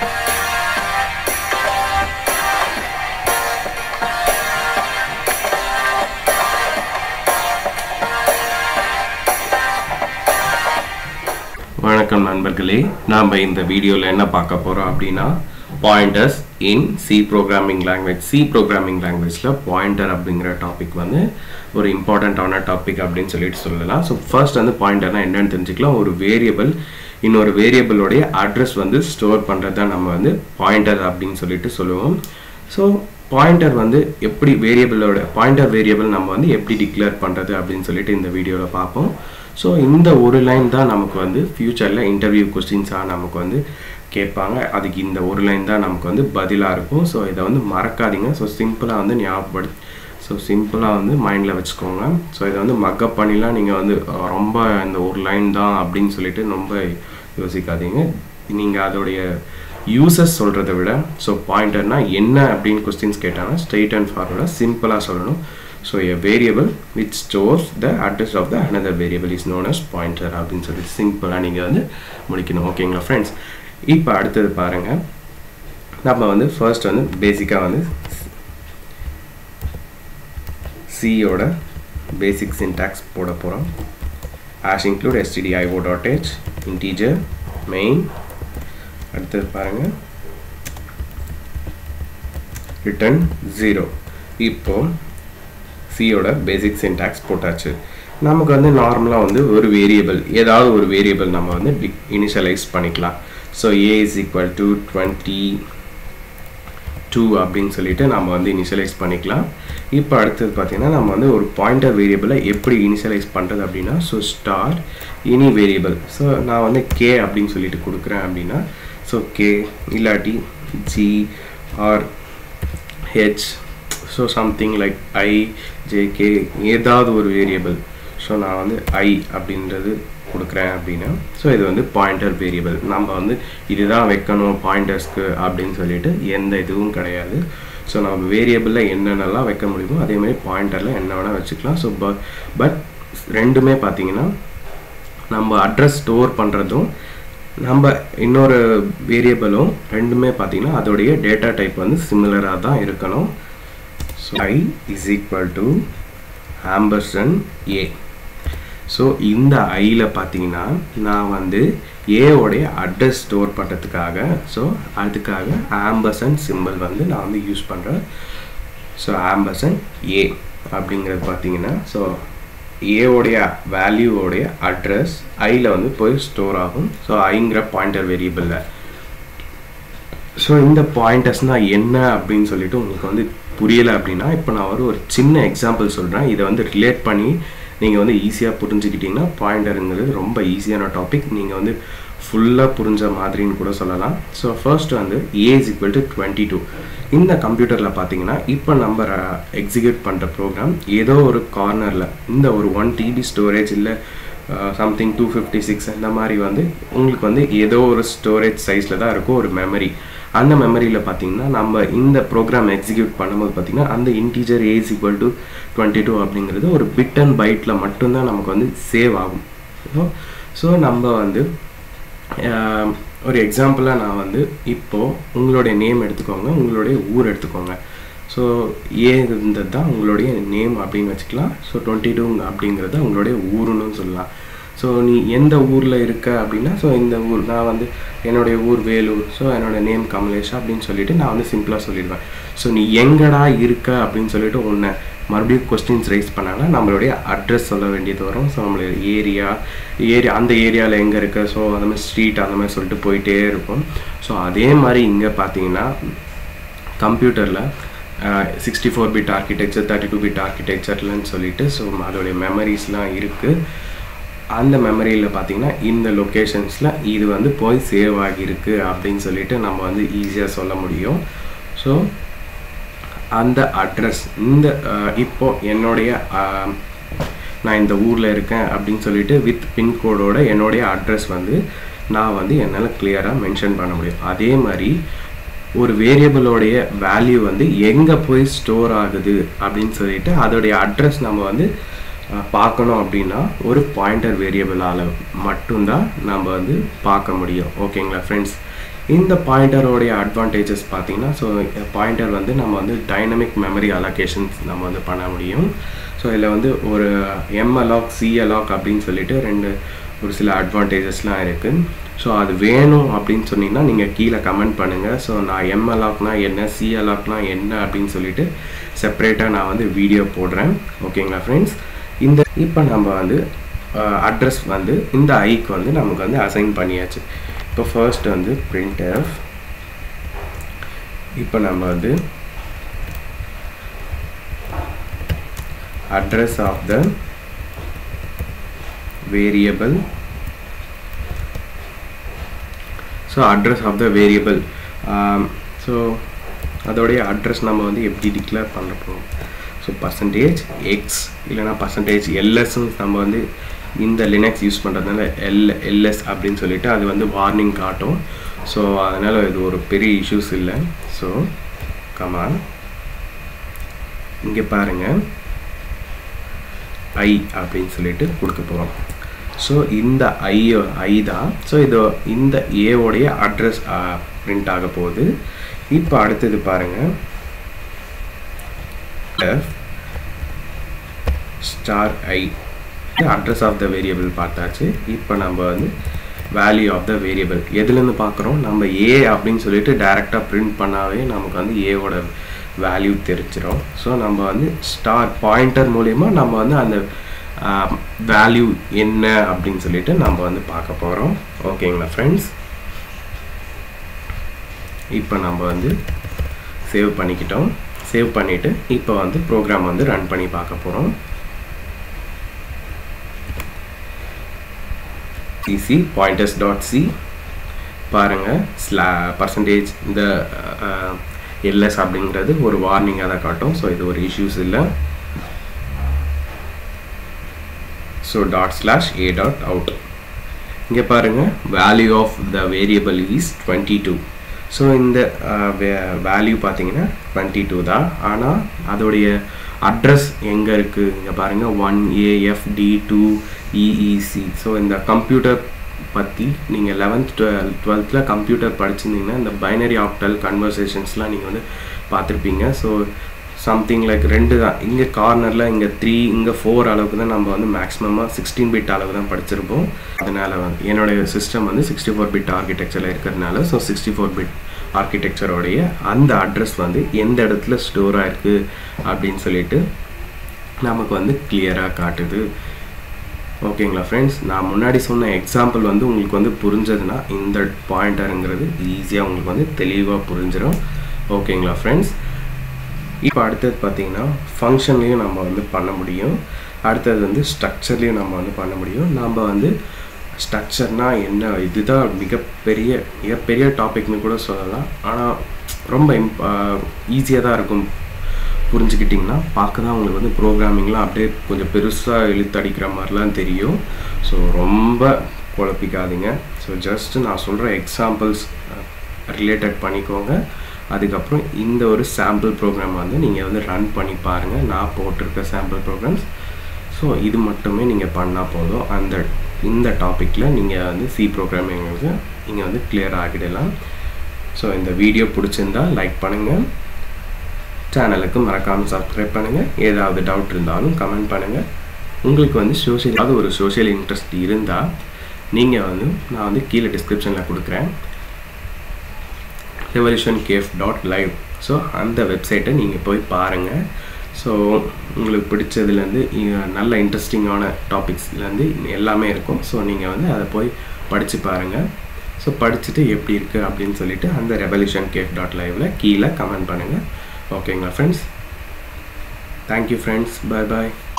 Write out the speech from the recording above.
வணக்கம் நண்பர்களே நாம் இந்த வீடியோவில் என்ன பார்க்க போகிறோம் அப்படின்னா pointers in C programming language C programming லாங்குவேஜில் பாயிண்டர் அப்படிங்கிற டாபிக் வந்து ஒரு இம்பார்ட்டண்ட்டான டாபிக் அப்படின்னு சொல்லிட்டு சொல்லலாம் ஸோ ஃபர்ஸ்ட் வந்து பாயிண்டர்னா என்னன்னு தெரிஞ்சுக்கலாம் ஒரு வேரியபிள் இன்னொரு வேரியபிளோடைய அட்ரஸ் வந்து ஸ்டோர் பண்ணுறது தான் நம்ம வந்து பாயிண்டர் அப்படின்னு சொல்லிட்டு சொல்லுவோம் ஸோ பாயிண்டர் வந்து எப்படி வேரியபிளோட பாயிண்டர் வேரியபிள் நம்ம வந்து எப்படி டிக்ளேர் பண்ணுறது அப்படின்னு சொல்லிட்டு இந்த வீடியோவில் பார்ப்போம் ஸோ இந்த ஒரு லைன் தான் நமக்கு வந்து ஃப்யூச்சரில் இன்டர்வியூ கொஸ்டின்ஸாக நமக்கு வந்து கேட்பாங்க அதுக்கு இந்த ஒரு லைன் தான் நமக்கு வந்து பதிலாக இருக்கும் ஸோ இதை வந்து மறக்காதீங்க ஸோ சிம்பிளாக வந்து ஞாபகப்படு ஸோ சிம்பிளாக வந்து மைண்டில் வச்சுக்கோங்க ஸோ இதை வந்து மக்கப் பண்ணிலாம் நீங்கள் வந்து அஹ், ரொம்ப இந்த ஒரு லைன் தான் அப்படின்னு சொல்லிட்டு ரொம்ப யோசிக்காதீங்க நீங்கள் அதோடைய யூசஸ் சொல்கிறத விட ஸோ பாயிண்டர்னா என்ன அப்படின்னு கொஸ்டின்ஸ் கேட்டாங்கன்னா ஸ்ட்ரெயிட் அண்ட் ஃபார்வர்டாக சிம்பிளாக சொல்லணும் so a variable which stores the address of the another variable is known as pointer அப்படின்னு சொல்லி சிம்பிளாக நீங்கள் வந்து முடிக்கணும் ஓகேங்களா ஃப்ரெண்ட்ஸ் இப்போ அடுத்தது பாருங்கள் நம்ம வந்து ஃபர்ஸ்ட் வந்து பேசிக்காக வந்து சியோட பேசிக் சின்டாக்ஸ் போட போகிறோம் hash include stdio dot H integer main அடுத்தது பாருங்கள் ரிட்டன் ஜீரோ இப்போ சியோட பேசிக் சின்டாக்ஸ் போட்டாச்சு நமக்கு வந்து நார்மலாக வந்து ஒரு வேரியபிள் ஏதாவது ஒரு வேரியபிள் நம்ம வந்து இனிஷியலைஸ் பண்ணிக்கலாம் so A is equal to twenty two அப்படின்னு சொல்லிட்டு நம்ம வந்து இனிஷியலைஸ் பண்ணிக்கலாம் இப்போ அடுத்தது பார்த்தீங்கன்னா நம்ம வந்து ஒரு பாயிண்டர் வேரியபிளை எப்படி இனிஷியலைஸ் பண்ணுறது அப்படின்னா ஸோ ஸ்டார் இனி வேரியபிள் ஸோ நான் வந்து கே அப்படின்னு சொல்லிட்டு கொடுக்குறேன் அப்படின்னா ஸோ கே இல்லாட்டி G R H so something like I J K ஏதாவது ஒரு வேரியபிள் ஸோ நான் வந்து ஐ அப்படின்றது கொடுக்குறேன் அப்படின்னா ஸோ இது வந்து பாயிண்டர் வேரியபிள் நம்ம வந்து இதுதான் வைக்கணும் பாயிண்டர்ஸ்க்கு அப்படின்னு சொல்லிட்டு எந்த இதுவும் கிடையாது ஸோ நம்ம வேரியபிளில் என்னென்னலாம் வைக்க முடியுமோ அதே மாதிரி பாயிண்டரில் என்ன வேணால் வச்சுக்கலாம் ஸோ பட் ரெண்டுமே பார்த்தீங்கன்னா நம்ம அட்ரஸ் ஸ்டோர் பண்ணுறதும் நம்ம இன்னொரு வேரியபிளும் ரெண்டுமே பார்த்தீங்கன்னா அதோடைய டேட்டா டைப் வந்து சிமிலராக தான் இருக்கணும் so I is equal to ampersand A so இந்த ஐயில் பார்த்தீங்கன்னா நான் வந்து ஏவோடைய அட்ரஸ் ஸ்டோர் பண்ணுறதுக்காக ஸோ அதுக்காக ஆம்பர்சன் சிம்பிள் வந்து நான் வந்து யூஸ் பண்ணுறேன் ஸோ ஆம்பர்சன் ஏ அப்படிங்கிறது பார்த்தீங்கன்னா ஸோ ஏவோடைய வேல்யூவோடைய அட்ரஸ் ஐயில் வந்து போய் ஸ்டோர் ஆகும் ஸோ ஐங்கிற பாயிண்டர் வேரியபிளில் ஸோ இந்த பாயிண்டர்ஸ்னால் என்ன அப்படின்னு சொல்லிட்டு உங்களுக்கு வந்து புரியலை அப்படின்னா இப்போ நான் ஒரு ஒரு சின்ன எக்ஸாம்பிள் சொல்கிறேன் இதை வந்து ரிலேட் பண்ணி நீங்கள் வந்து ஈஸியாக புரிஞ்சுக்கிட்டீங்கன்னா பாயிண்டருங்கிறது ரொம்ப ஈஸியான டாபிக் நீங்கள் வந்து ஃபுல்லாக புரிஞ்ச மாதிரின்னு கூட சொல்லலாம் ஸோ ஃபர்ஸ்ட் வந்து A is equal to twenty two இந்த கம்ப்யூட்டரில் பார்த்தீங்கன்னா இப்போ நம்ம எக்ஸிக்யூட் பண்ணுற ப்ரோக்ராம் ஏதோ ஒரு கார்னரில் இந்த ஒரு ஒன் டிபி ஸ்டோரேஜ் இல்லை சம்திங் டூ ஃபிஃப்டி சிக்ஸ் இந்த மாதிரி வந்து உங்களுக்கு வந்து ஏதோ ஒரு ஸ்டோரேஜ் சைஸில் தான் இருக்கும் ஒரு மெமரி அந்த மெமரியில் பார்த்தீங்கன்னா நம்ம இந்த ப்ரோக்ராம் எக்ஸிக்யூட் பண்ணும்போது பார்த்தீங்கன்னா அந்த integer A is equal to twenty two அப்படிங்கிறது ஒரு பிட் அண்ட் பைட்டில் மட்டும்தான் நமக்கு வந்து சேவ் ஆகும் ஸோ ஸோ நம்ம வந்து ஆஹ், ஒரு எக்ஸாம்பிளாக நான் வந்து இப்போது உங்களுடைய நேம் எடுத்துக்கோங்க உங்களுடைய ஊர் எடுத்துக்கோங்க ஸோ ஏ இருந்தது தான் உங்களுடைய நேம் அப்படின்னு வச்சுக்கலாம் ஸோ டுவெண்ட்டி டூ அப்படிங்கிறது உங்களுடைய ஊருன்னு சொல்லலாம் ஸோ நீ எந்த ஊரில் இருக்க அப்படின்னா ஸோ இந்த ஊர் நான் வந்து என்னுடைய ஊர் வேலூர் ஸோ என்னோட நேம் கமலேஷ் அப்படின்னு சொல்லிட்டு நான் வந்து சிம்பிளாக சொல்லிடுவேன் ஸோ நீ எங்கடா இருக்க அப்படின்னு சொல்லிட்டு உன்னை மறுபடியும் கொஸ்டின்ஸ் ரைஸ் பண்ணாங்கன்னா நம்மளுடைய அட்ரஸ் சொல்ல வேண்டியது வரும் ஸோ நம்மளுடைய ஏரியா ஏரியா அந்த ஏரியாவில் எங்கே இருக்க ஸோ அந்த மாதிரி ஸ்ட்ரீட் அந்த மாதிரி சொல்லிட்டு போயிட்டே இருக்கும் ஸோ அதே மாதிரி இங்கே பார்த்தீங்கன்னா கம்ப்யூட்டரில் sixty four bit architecture thirty two bit ஆர்கிடெக்சர்லன்னு சொல்லிட்டு ஸோ அதோடைய மெமரிஸ்லாம் இருக்குது அந்த மெமரியில் பார்த்தீங்கன்னா இந்த லொக்கேஷன்ஸில் இது வந்து போய் சேவ் ஆகியிருக்கு அப்படின்னு சொல்லிட்டு நம்ம வந்து ஈஸியாக சொல்ல முடியும் ஸோ அந்த அட்ரஸ் இந்த அஹ், இப்போ என்னுடைய அஹ், நான் இந்த ஊரில் இருக்கேன் அப்படின்னு சொல்லிட்டு வித் பின்கோடோட என்னுடைய அட்ரஸ் வந்து நான் வந்து என்னால் கிளியராக மென்ஷன் பண்ண முடியும் அதே மாதிரி ஒரு வேரியபிளோடைய வேல்யூ வந்து எங்கே போய் ஸ்டோர் ஆகுது அப்படின்னு சொல்லிட்டு அதோடைய அட்ரஸ் நம்ம வந்து அஹ், பார்க்கணும் அப்படின்னா ஒரு பாயிண்டர் வேரியபிளால் மட்டும்தான் நம்ம வந்து பார்க்க முடியும் ஓகேங்களா ஃப்ரெண்ட்ஸ் இந்த பாயிண்டரோடைய அட்வான்டேஜஸ் பார்த்தீங்கன்னா ஸோ பாயிண்டர் வந்து நம்ம வந்து டைனமிக் மெமரி அலோகேஷன்ஸ் நம்ம வந்து பண்ண முடியும் ஸோ இதில் வந்து ஒரு எம் அலாக் சி அலாக் அப்படின்னு சொல்லிட்டு ரெண்டு ஒரு சில அட்வான்டேஜஸ்லாம் இருக்குது ஸோ அது வேணும் அப்படின்னு சொன்னீங்கன்னா நீங்கள் கீழே கமெண்ட் பண்ணுங்கள் ஸோ நான் எம் அலாக்னா என்ன சி அலாக்னா என்ன அப்படின்னு சொல்லிட்டு செப்பரேட்டாக நான் வந்து வீடியோ போடுறேன் ஓகேங்களா ஃப்ரெண்ட்ஸ் இந்த இப்போ நம்ம வந்து அட்ரஸ் வந்து இந்த ஐக்கு வந்து நமக்கு வந்து அசைன் பண்ணியாச்சு இப்போ ஃபர்ஸ்ட் வந்து பிரிண்ட் எஃப் இப்போ நம்ம வந்து address of the variable so address of the variable um, so அதோடைய அட்ரஸ் நம்ம வந்து எப்படி டிக்ளேர் பண்ண போகிறோம் ஸோ பர்சன்டேஜ் எக்ஸ் இல்லைனா பர்சன்டேஜ் எல்எஸ்ன்னு நம்ம வந்து இந்த லினக்ஸ் யூஸ் பண்ணுறதுனால எல் எல்எஸ் அப்படின்னு சொல்லிட்டு அது வந்து வார்னிங் காட்டும் ஸோ அதனால் இது ஒரு பெரிய இஷ்யூஸ் இல்லை ஸோ கமான் இங்கே பாருங்கள் ஐ அப்படின்னு சொல்லிட்டு கொடுக்க போகிறோம் ஸோ இந்த ஐ ஐ தான் ஸோ இது இந்த ஏவோடைய அட்ரஸ் பிரிண்ட் ஆக போகுது இப்போ அடுத்தது பாருங்கள் star I address of the variable பார்த்தாச்சு இப்போ நம்ம வந்து வேல்யூ ஆஃப் த வேரியபிள் எதுலேருந்து பார்க்குறோம் நம்ம ஏ அப்படின்னு சொல்லிட்டு டைரெக்டாக பிரிண்ட் பண்ணாவே நமக்கு வந்து ஏவோட வேல்யூ தெரிஞ்சிடும் ஸோ நம்ம வந்து ஸ்டார் பாயிண்டர் மூலயமா நம்ம வந்து அந்த வேல்யூ என்ன அப்படின்னு சொல்லிட்டு நம்ம வந்து பார்க்க போகிறோம் ஓகேங்களா ஃப்ரெண்ட்ஸ் இப்போ நம்ம வந்து சேவ் பண்ணிக்கிட்டோம் சேவ் பண்ணிவிட்டு இப்போ வந்து ப்ரோக்ராம் வந்து ரன் பண்ணி பார்க்க போகிறோம் சிசி பாயிண்டர்ஸ் டாட் சி பாருங்கள் ஸ்லா பர்சன்டேஜ் இந்த எல்எஸ் அப்படிங்கிறது ஒரு வார்னிங்காக தான் காட்டும் ஸோ இது ஒரு இஷ்யூஸ் இல்லை so dot slash A dot out இங்கே பாருங்கள் value of the variable is twenty two so இந்த வேல்யூ பார்த்தீங்கன்னா டுவெண்ட்டி டூ தான் ஆனால் அதோடைய அட்ரஸ் எங்கே இருக்குது இங்கே பாருங்கள் one A F D two E E C so இந்த கம்ப்யூட்டர் பற்றி நீங்கள் லெவன்த் டுவெல் டுவெல்த்தில் கம்ப்யூட்டர் படிச்சிருந்தீங்கன்னா இந்த பைனரி ஆப்டல் கன்வர்சேஷன்ஸ்லாம் நீங்கள் வந்து பார்த்துருப்பீங்க ஸோ சம்திங் லைக் ரெண்டு தான் இங்கே கார்னரில் இங்கே த்ரீ இங்கே ஃபோர் அளவுக்கு தான் நம்ம வந்து மேக்ஸிமமாக சிக்ஸ்டீன் பிட் அளவு தான் படிச்சிருப்போம் அதனால் வந்து என்னுடைய சிஸ்டம் வந்து சிக்ஸ்டி ஃபோர் பிட் ஆர்கிடெக்சரில் இருக்கிறதுனால ஸோ சிக்ஸ்டி ஃபோர் பிட் ஆர்கிடெக்சரோடைய அந்த அட்ரஸ் வந்து எந்த இடத்துல ஸ்டோர் ஆயிருக்கு அப்படின்னு சொல்லிட்டு நமக்கு வந்து கிளியராக காட்டுது ஓகேங்களா ஃப்ரெண்ட்ஸ் நான் முன்னாடி சொன்ன எக்ஸாம்பிள் வந்து உங்களுக்கு வந்து புரிஞ்சதுன்னா இந்த பாயிண்டருங்கிறது ஈஸியாக உங்களுக்கு வந்து தெளிவாக புரிஞ்சிடும் ஓகேங்களா ஃப்ரெண்ட்ஸ் இப்போ அடுத்தது பார்த்தீங்கன்னா ஃபங்க்ஷன்லேயும் நம்ம வந்து பண்ண முடியும் அடுத்தது வந்து ஸ்ட்ரக்சர்லேயும் நம்ம வந்து பண்ண முடியும் நம்ம வந்து ஸ்ட்ரக்சர்னால் என்ன இதுதான் மிகப்பெரிய மிகப்பெரிய டாபிக்னு கூட சொல்லலாம் ஆனால் ரொம்ப இம்ப் ஈஸியாக தான் இருக்கும் புரிஞ்சுக்கிட்டிங்கன்னா பார்க்க தான் உங்களுக்கு வந்து ப்ரோக்ராமிங்லாம் அப்படியே கொஞ்சம் பெருசாக இழுத்தடிக்கிற மாதிரிலாம் தெரியும் ஸோ ரொம்ப குழப்பிக்காதீங்க ஸோ ஜஸ்ட் நான் சொல்கிற எக்ஸாம்பிள்ஸ் ரிலேட்டட் பண்ணிக்கோங்க அதுக்கப்புறம் இந்த ஒரு சாம்பிள் ப்ரோக்ராம் வந்து நீங்கள் வந்து ரன் பண்ணி பாருங்கள் நான் போட்டிருக்க சாம்பிள் ப்ரோக்ராம்ஸ் ஸோ இது மட்டுமே நீங்கள் பண்ணால் போதும் அந்த இந்த டாப்பிக்கில் நீங்கள் வந்து சி ப்ரோக்ராமிங்களுக்கு நீங்கள் வந்து கிளியர் ஆகிடலாம் ஸோ இந்த வீடியோ பிடிச்சிருந்தா லைக் பண்ணுங்கள் சேனலுக்கு மறக்காமல் சப்ஸ்கிரைப் பண்ணுங்கள் ஏதாவது டவுட் இருந்தாலும் கமெண்ட் பண்ணுங்கள் உங்களுக்கு வந்து சோஷியல் ஏதாவது ஒரு சோஷியல் இன்ட்ரெஸ்ட் இருந்தால் நீங்கள் வந்து நான் வந்து கீழே டிஸ்கிரிப்ஷனில் கொடுக்குறேன் revolution cafe dot live so அந்த வெப்சைட்டை நீங்கள் போய் பாருங்கள் ஸோ உங்களுக்கு பிடிச்சதுலேருந்து நல்ல இன்ட்ரெஸ்டிங்கான டாபிக்ஸ்லேருந்து எல்லாமே இருக்கும் ஸோ நீங்கள் வந்து அதை போய் படித்து பாருங்கள் ஸோ படிச்சுட்டு எப்படி இருக்குது அப்படின்னு சொல்லிட்டு அந்த ரெவல்யூஷன் கேஃப் டாட் லைவில் கீழே கமெண்ட் பண்ணுங்கள் ஓகேங்களா ஃப்ரெண்ட்ஸ் தேங்க்யூ ஃப்ரெண்ட்ஸ் பாய் பாய்